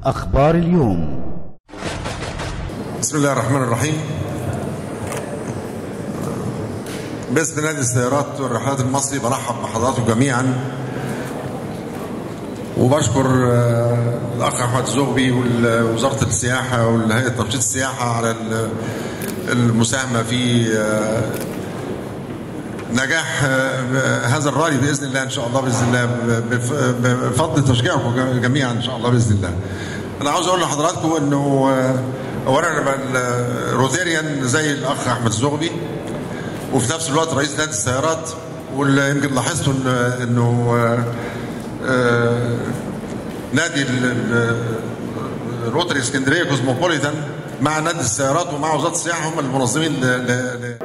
أخبار اليوم بسم الله الرحمن الرحيم باسم نادي السيارات والرحلات المصري برحب بحضراتكم جميعا وبشكر آه، الاخ احمد الزغبي ووزاره السياحه والهيئه تنشيط السياحه على ال- المساهمه في آه، نجاح آه، هذا الرالي باذن الله ان شاء الله باذن الله بف- بفضل تشجيعكم جميعا ان شاء الله باذن الله. انا عاوز اقول لحضراتكم انه آه، اولا انا بل- روتيريان زي الاخ احمد الزغبي وفي نفس الوقت رئيس نادي السيارات واللي يمكن لاحظتوا إن- انه آه، آه، نادي ال- ال- روتري اسكندريه كوزموبوليتان مع نادي السيارات ومع وزاره السياحه هم المنظمين ل- ل- ل-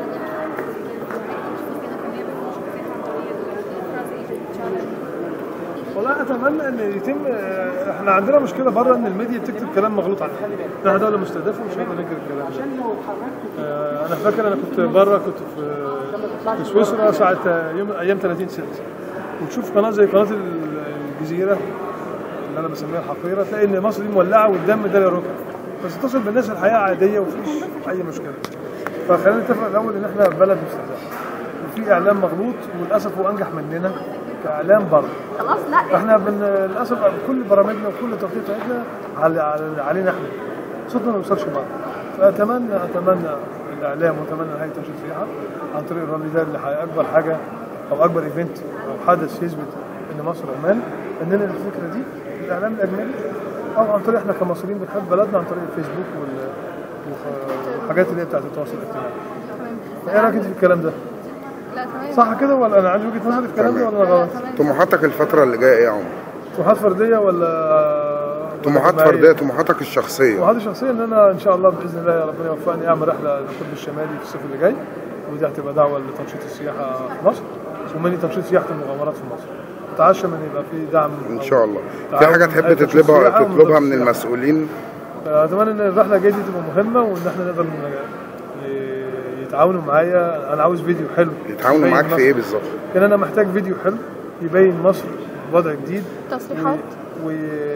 والله اتمنى ان يتم احنا عندنا مشكله بره ان الميديا بتكتب كلام مغلوط عننا احنا دوله مستهدفه ومش هنقدر ننكر الكلام ده آه، انا فاكر انا كنت بره كنت في في سويسرا ساعه يوم ايام 30 6 وتشوف قناه زي قناه ال- الجزيره اللي انا بسميها الحقيره تلاقي ان مصر دي مولعه والدم ده ركب بس تتصل بالناس الحياه عاديه ومفيش اي مشكله فخلينا نتفق الاول ان احنا بلد مستهدفه وفي اعلام مغلوط وللاسف هو انجح مننا كاعلام بره خلاص لا احنا بن... للاسف كل برامجنا وكل التغطيه بتاعتنا على... على... علينا احنا صوتنا ما بيوصلش بره فاتمنى اتمنى الاعلام واتمنى هيئه تنشيط السياحه عن طريق الرالي ده اللي هي اكبر حاجه او اكبر ايفنت او حدث يثبت ان مصر امان اننا الفكره دي الاعلام الاجنبي او عن طريق احنا كمصريين بنحب بلدنا عن طريق الفيسبوك وال... وخ- والحاجات اللي هي بتاعت التواصل الاجتماعي ايه رايك انت في الكلام ده؟ لا تمام صح كده ولا انا عندي وجهه نظري في الكلام ده ولا انا غلط؟ طموحاتك الفترة اللي جاية ايه يا عمر؟ طموحات فرديه ولا طموحات ولا جماعية؟ فردية طموحاتك الشخصية طموحاتي الشخصيه ان انا ان شاء الله باذن الله ربنا يوفقني اعمل رحله للقطب الشمالي في الصيف اللي جاي ودي هتبقى دعوه لتنشيط السياحه في مصر ومني تنشيط سياحه المغامرات في مصر اتعشى من يبقى في دعم ان أو شاء الله في تعاون حاجة من تحب هيئة تنشيط تطلبها السياحة ومن تطلبها وزارة من السياحة. المسؤولين اتمنى ان الرحله الجايه دي تبقى مهمه وان احنا نقدر ن- ي- يتعاونوا معايا انا عاوز فيديو حلو يتعاونوا يبين معاك في مصر. ايه بالظبط؟ كان انا محتاج فيديو حلو يبين مصر بوضع جديد تصريحات و...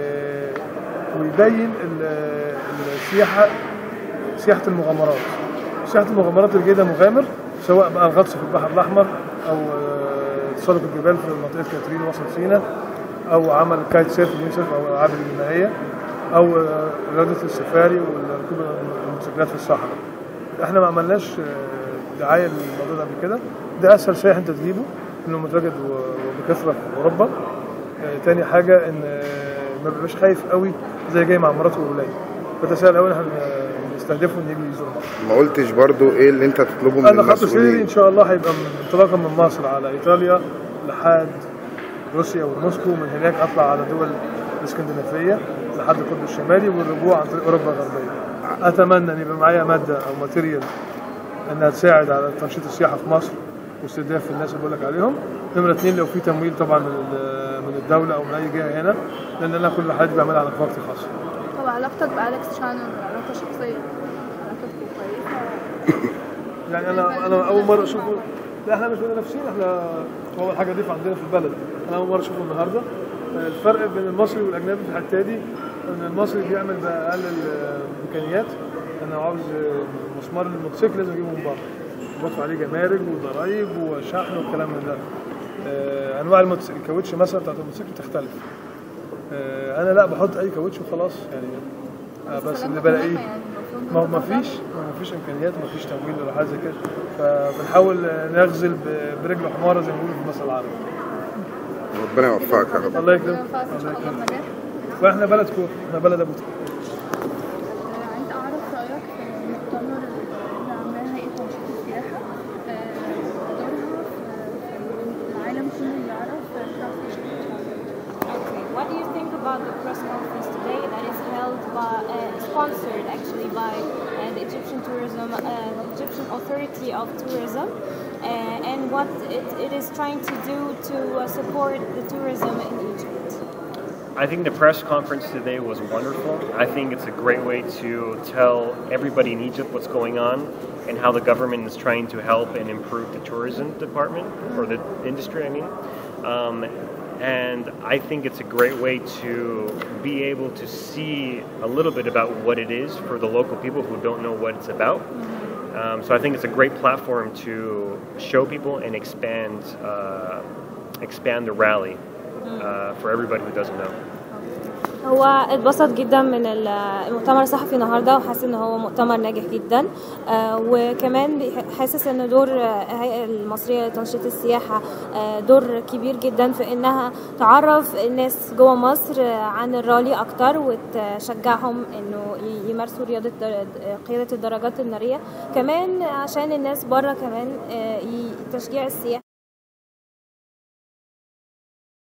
ويبين ال- السياحه سياحه المغامرات سياحه المغامرات الجيده مغامر سواء بقى الغطس في البحر الاحمر او آه، تسلق الجبال في منطقه كاترين وسط سيناء او عمل كايت سيرف ويند سيرف او الالعاب المائيه او آه، رياضه السفاري وركوب الموتوسيكلات في الصحراء احنا ما عملناش آه، دعايه للموضوع ده قبل كده ده اسهل سائح انت تجيبه انه متواجد و- وبكثره في اوروبا آه، تاني حاجه ان آه، ما بيبقاش خايف قوي زي جاي مع مراته واولاده فده سهل قوي ان احنا نستهدفه ان يجي يزور مصر ما قلتش برضو ايه اللي انت تطلبه من انا خط سيري ان المسؤولين شاء الله هيبقى من انطلاقا من مصر على ايطاليا لحد روسيا وموسكو من هناك اطلع على دول الاسكندنافيه لحد القطب الشمالي والرجوع عن طريق اوروبا الغربيه اتمنى ان يبقى معايا ماده او ماتيريال انها تساعد على تنشيط السياحه في مصر واستهداف الناس اللي بقول لك عليهم نمره اثنين لو في تمويل طبعا من ال- من الدوله او من اي جهه هنا لان انا كل حاجه بعملها على وقت خاص طب علاقتك بأليكس شانون علاقة شخصية علاقتكم كويسة يعني انا انا اول مره اشوفه لا احنا مش متنافسين احنا هو حاجه ضيف عندنا في البلد انا اول مره اشوفه النهارده الفرق بين المصري والاجنبي في الحته دي ان المصري بيعمل باقل الامكانيات انا عاوز مسمار الموتوسيكل لازم اجيبه من بره بدفع عليه جمارك وضرايب وشحن والكلام من ده آه، انواع الموتوسيكل الكاوتش مثلا بتاعت الموتوسيكل تختلف آه، انا لا بحط اي كاوتش وخلاص يعني آه، بس اللي بلاقيه ما ما فيش ما فيش امكانيات ما فيش تمويل ولا حاجه زي كده فبنحاول نغزل ب- برجل حماره زي ما بيقولوا في المثل العربي ربنا يوفقك يا رب الله يكرمك ان شاء الله بنجاح واحنا بلد كوره احنا بلد ابو تريكة. آه، عايز اعرف رايك في المؤتمر اللي عاملاه هيئه تنشيط السياحه آه، دورها في العالم كله يعرف Okay, what do you think about the press conference today that is held by, uh, sponsored actually by uh, the Egyptian Tourism, uh, Egyptian Authority of Tourism, uh, and what it, it is trying to do to uh, support the tourism in Egypt? I think the press conference today was wonderful. I think it's a great way to tell everybody in Egypt what's going on and how the government is trying to help and improve the tourism department or the industry. I mean, um, And I think it's a great way to be able to see a little bit about what it is for the local people who don't know what it's about. Um, so I think it's a great platform to show people and expand uh, expand the rally uh, for everybody who doesn't know. هو اتبسط جدا من ال- المؤتمر الصحفي النهارده وحاسس ان هو مؤتمر ناجح جدا آه، وكمان بيح- حاسس ان دور آه، الهيئه المصريه لتنشيط السياحه آه، دور كبير جدا في انها تعرف الناس جوه مصر آه، عن الرالي اكتر وتشجعهم انه ي- يمارسوا رياضه در- قياده الدراجات الناريه كمان عشان الناس بره كمان آه، ي- تشجيع السياحه